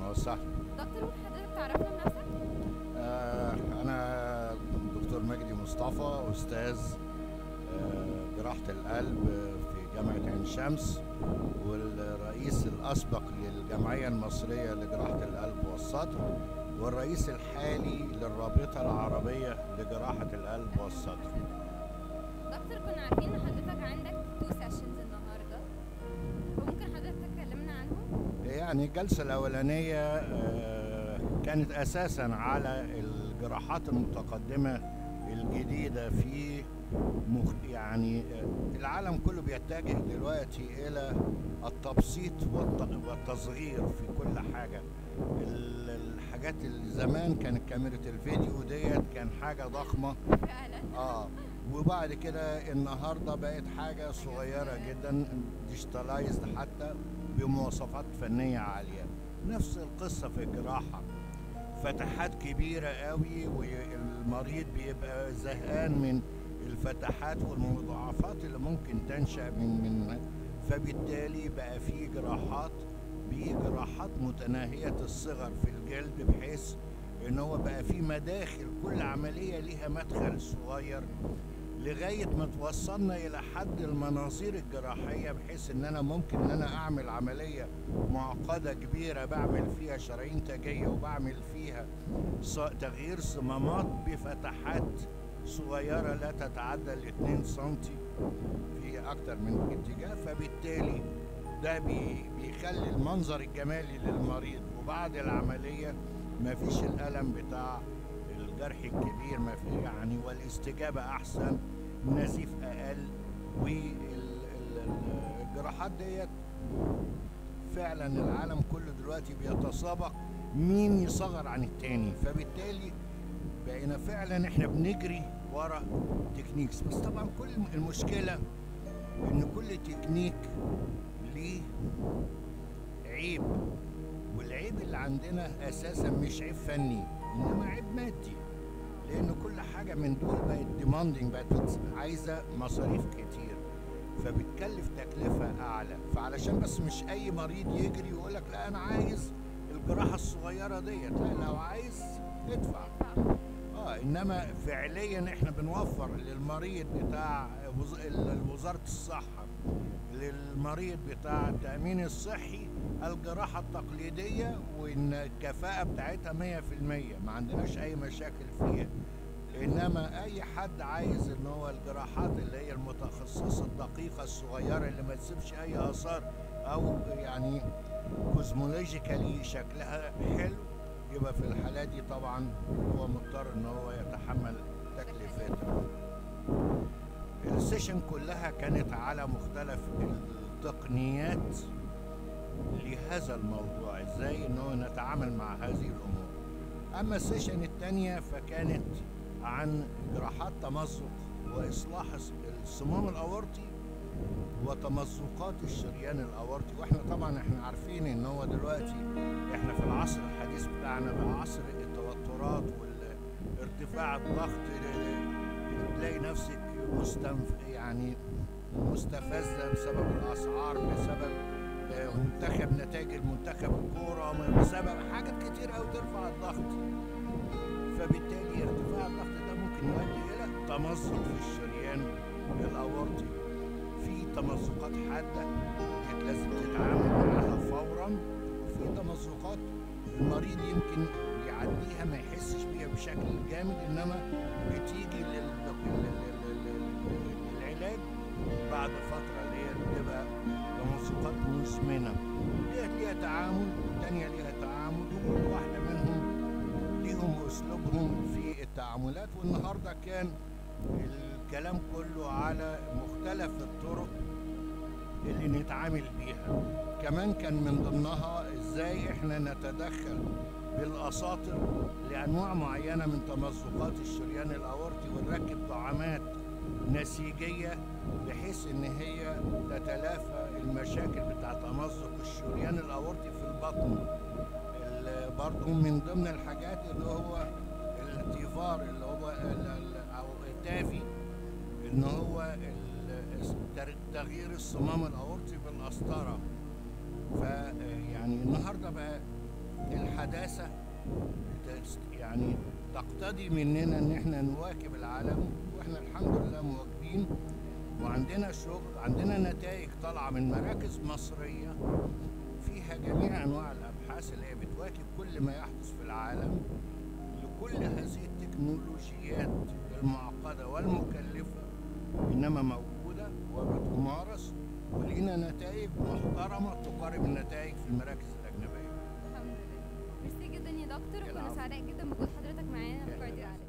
اهلا وسهلا دكتور ممكن حضرتك تعرفنا بنفسك؟ آه انا دكتور مجدي مصطفى استاذ آه جراحه القلب في جامعه عين شمس والرئيس الاسبق للجمعيه المصريه لجراحه القلب والصدر والرئيس الحالي للرابطه العربيه لجراحه القلب والصدر دكتور كنا عارفين ان حضرتك عندك تو سيشنز النهارده فممكن حضرتك تكلمنا عنهم؟ يعني الجلسة الأولانية آه، كانت أساسا على الجراحات المتقدمة الجديدة في مخ يعني آه، العالم كله بيتجه دلوقتي إلى التبسيط والت- والتصغير في كل حاجة ال- الحاجات اللي زمان كانت كاميرا الفيديو ديت كان حاجة ضخمة فعلا اه وبعد كده النهارده بقت حاجه صغيره جدا ديجيتالايزد حتى بمواصفات فنيه عاليه نفس القصه في الجراحه فتحات كبيره قوي والمريض بيبقى زهقان من الفتحات والمضاعفات اللي ممكن تنشا من من فبالتالي بقى في جراحات بجراحات متناهيه الصغر في الجلد بحيث ان هو بقى في مداخل كل عمليه ليها مدخل صغير لغايه ما توصلنا الى حد المناظير الجراحيه بحيث ان انا ممكن ان انا اعمل عمليه معقده كبيره بعمل فيها شرايين تاجيه وبعمل فيها ص- تغيير صمامات بفتحات صغيره لا تتعدى ال 2 سم في اكتر من اتجاه فبالتالي ده بي- بيخلي المنظر الجمالي للمريض وبعد العمليه مفيش الالم بتاع الجرح الكبير ما في يعني والاستجابه احسن النزيف اقل والجراحات ديت فعلا العالم كله دلوقتي بيتسابق مين يصغر عن التاني فبالتالي بقينا فعلا احنا بنجري ورا تكنيكس بس طبعا كل المشكله ان كل تكنيك ليه عيب والعيب اللي عندنا اساسا مش عيب فني انما عيب مادي لان كل حاجه من دول بقت ديماندنج بقت بتس- عايزه مصاريف كتير فبتكلف تكلفه اعلى فعلشان بس مش اي مريض يجري ويقول لك لا انا عايز الجراحه الصغيره ديت لا لو عايز ادفع اه انما فعليا احنا بنوفر للمريض بتاع وز- ال- وزاره الصحه للمريض بتاع التامين الصحي الجراحه التقليديه وان الكفاءه بتاعتها 100% ما عندناش اي مشاكل فيها انما اي حد عايز ان هو الجراحات اللي هي المتخصصه الدقيقه الصغيره اللي ما تسيبش اي اثار او يعني كوزمولوجيكالي شكلها حلو يبقى في الحالة دي طبعا هو مضطر ان هو يتحمل تكلفتها السيشن كلها كانت على مختلف التقنيات لهذا الموضوع ازاي ان هو نتعامل مع هذه الامور اما السيشن الثانية فكانت عن جراحات تمزق واصلاح الصمام الاورطي وتمزقات الشريان الاورطي واحنا طبعا احنا عارفين ان هو دلوقتي احنا في العصر الحديث بتاعنا بقى عصر التوترات والارتفاع الضغط تلاقي نفسك مستنف يعني مستفزه بسبب الاسعار بسبب آه، منتخب نتائج المنتخب الكوره بسبب حاجات كتير قوي ترفع الضغط فبالتالي ارتفاع الضغط ده ممكن يؤدي الى تمزق في الشريان الاورطي في تمزقات حاده ديت لازم تتعامل معاها فورا وفي تمزقات المريض يمكن يعديها ما يحسش بيها بشكل جامد انما بتيجي لل- لل- لل- لل- للعلاج بعد فتره اللي هي بتبقى تمزقات مزمنه ديت ليها تعامل والتانيه ليها تعامل وكل واحده منهم ليهم اسلوبهم في التعاملات والنهارده كان الكلام كله على مختلف الطرق اللي نتعامل بيها كمان كان من ضمنها ازاي احنا نتدخل بالاساطر لانواع معينه من تمزقات الشريان الاورطي ونركب دعامات نسيجيه بحيث ان هي تتلافى المشاكل بتاع تمزق الشريان الاورطي في البطن ال- برضو من ضمن الحاجات اللي هو التيفار اللي هو ال- ال- او التافي ان هو ال- تر- تغيير الصمام الاورطي بالقسطره ف يعني النهارده بقى الحداثة بتست- يعني تقتضي مننا ان احنا نواكب العالم واحنا الحمد لله مواكبين وعندنا شغل عندنا نتائج طالعة من مراكز مصرية فيها جميع انواع الابحاث اللي هي بتواكب كل ما يحدث في العالم لكل هذه التكنولوجيات المعقدة والمكلفة إنما موجودة وبتمارس ولينا نتائج محترمة تقارب النتائج في المراكز الأجنبية الحمد لله ميرسي جدا يا دكتور وكنا العفو. سعداء جدا بوجود حضرتك معانا في يا كارديو هلا. عالم